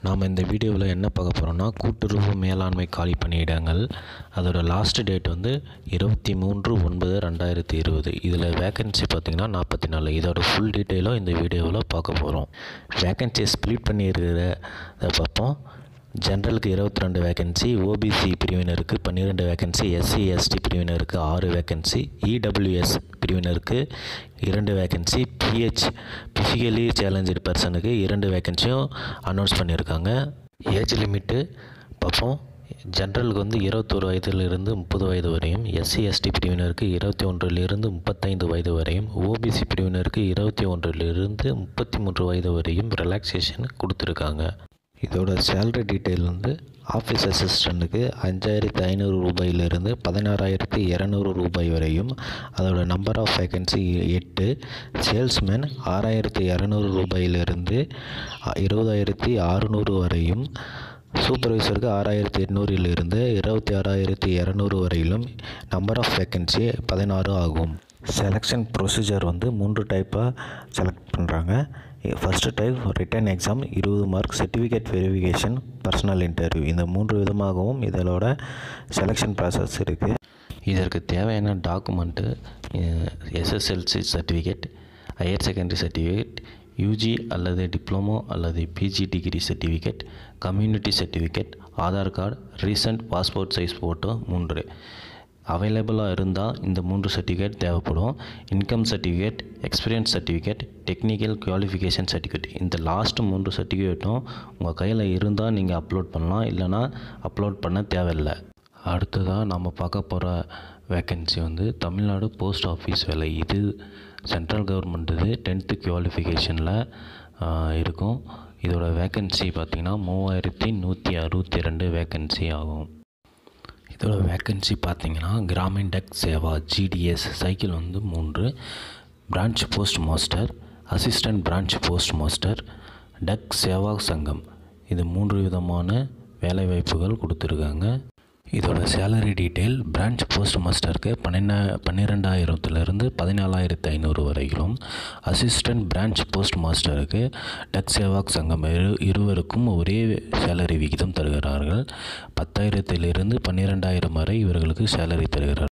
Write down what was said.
நாம் இந்த வீடியோவில் என்ன பார்க்க போகிறோம்னா கூட்டுறவு மேலாண்மை காலி பணியிடங்கள் அதோட லாஸ்ட் டேட் வந்து இருபத்தி மூன்று ஒன்பது ரெண்டாயிரத்தி இருபது இதில் வேக்கன்சி பார்த்திங்கன்னா நாற்பத்தி நாலு இதோட ஃபுல் டீட்டெயிலும் இந்த வீடியோவில் பார்க்க போகிறோம் வேக்கன்சியை ஸ்ப்ளிட் பண்ணியிருக்கிறத பார்ப்போம் ஜென்ரலுக்கு இருபத்தி ரெண்டு வேக்கன்சி ஓபிசி பிரிவினருக்கு பன்னிரெண்டு வேக்கன்சி எஸ்சி எஸ்டி பிரிவினருக்கு ஆறு வேக்கன்சி இடபிள்யூஎஸ் பிரிவினருக்கு இரண்டு வேக்கன்சி பிஹெச் பிசிக்கலி சேலஞ்சு பர்சனுக்கு இரண்டு வேக்கன்சியும் அனௌன்ஸ் பண்ணியிருக்காங்க ஏஜ் லிமிட்டு பார்ப்போம் ஜென்ரலுக்கு வந்து இருபத்தொரு வயதிலிருந்து முப்பது வயது வரையும் எஸ்சி எஸ்டி பிரிவினருக்கு இருபத்தி ஒன்றிலிருந்து முப்பத்தைந்து வயது வரையும் ஓபிசி பிரிவினருக்கு இருபத்தி ஒன்றிலிருந்து முப்பத்தி மூன்று வயது வரையும் ரிலாக்ஸேஷன் கொடுத்துருக்காங்க இதோட சேலரி டீட்டெயில் வந்து ஆஃபீஸ் அசிஸ்டண்ட்டுக்கு அஞ்சாயிரத்தி ஐநூறு ரூபாயிலிருந்து பதினாறாயிரத்தி இரநூறு ரூபாய் வரையும் அதோட நம்பர் ஆஃப் வேக்கன்சி எட்டு சேல்ஸ்மேன் ஆறாயிரத்தி இரநூறு ரூபாயிலிருந்து இருபதாயிரத்தி அறுநூறு வரையும் சூப்பர்வைசருக்கு ஆறாயிரத்தி எட்நூறிலிருந்து இருபத்தி ஆறாயிரத்தி இரநூறு வரையிலும் நம்பர் ஆஃப் வேக்கன்சி பதினாறு ஆகும் செலெக்ஷன் ப்ரொசீஜர் வந்து மூன்று டைப்பாக செலக்ட் பண்ணுறாங்க ஃபஸ்ட்டு டைப் ரிட்டன் எக்ஸாம் இருபது mark certificate verification personal interview இந்த மூன்று விதமாகவும் இதனோட செலெக்ஷன் ப்ராசஸ் இருக்குது இதற்கு தேவையான document SSLC certificate higher secondary certificate UG அல்லது டிப்ளமோ அல்லது PG degree certificate community certificate Aadhaar card recent passport size photo மூன்று அவைலபிளாக இருந்தால் இந்த மூன்று சர்டிஃபிகேட் தேவைப்படும் income certificate experience certificate technical qualification certificate இந்த லாஸ்ட்டு மூன்று சர்டிஃபிகேட்டும் உங்கள் கையில் இருந்தால் நீங்கள் அப்லோட் பண்ணலாம் இல்லைனா அப்லோட் பண்ண தேவையில்லை அடுத்ததாக நம்ம பார்க்க போகிற வேக்கன்சி வந்து தமிழ்நாடு போஸ்ட் ஆஃபீஸ் வேலை இது சென்ட்ரல் கவர்மெண்ட் இது டென்த்து குவாலிஃபிகேஷனில் இருக்கும் இதோட வேக்கன்சி பார்த்திங்கன்னா மூவாயிரத்தி நூற்றி அறுபத்தி ரெண்டு வேக்கன்சி ஆகும் இதோட வேக்கன்சி பார்த்தீங்கன்னா கிராமின் டெக் சேவா ஜிடிஎஸ் சைக்கிள் வந்து மூன்று branch post master assistant branch post master Dak Seva சங்கம் இது மூன்று விதமான வேலைவாய்ப்புகள் கொடுத்துருக்காங்க இதோட சேலரி டீட்டெயில் பிரான்ச் போஸ்ட் மாஸ்டருக்கு பன்னெண்டா பன்னிரெண்டாயிரத்துலேருந்து பதினாலாயிரத்து ஐநூறு வரையிலும் அசிஸ்டன்ட் பிரான்ச் போஸ்ட் மாஸ்டருக்கு டக் சேவாக் சங்கம் இரு இருவருக்கும் ஒரே சேலரி விகிதம் தருகிறார்கள் பத்தாயிரத்திலிருந்து பன்னிரெண்டாயிரம் வரை இவர்களுக்கு சேலரி தருகிறார்கள்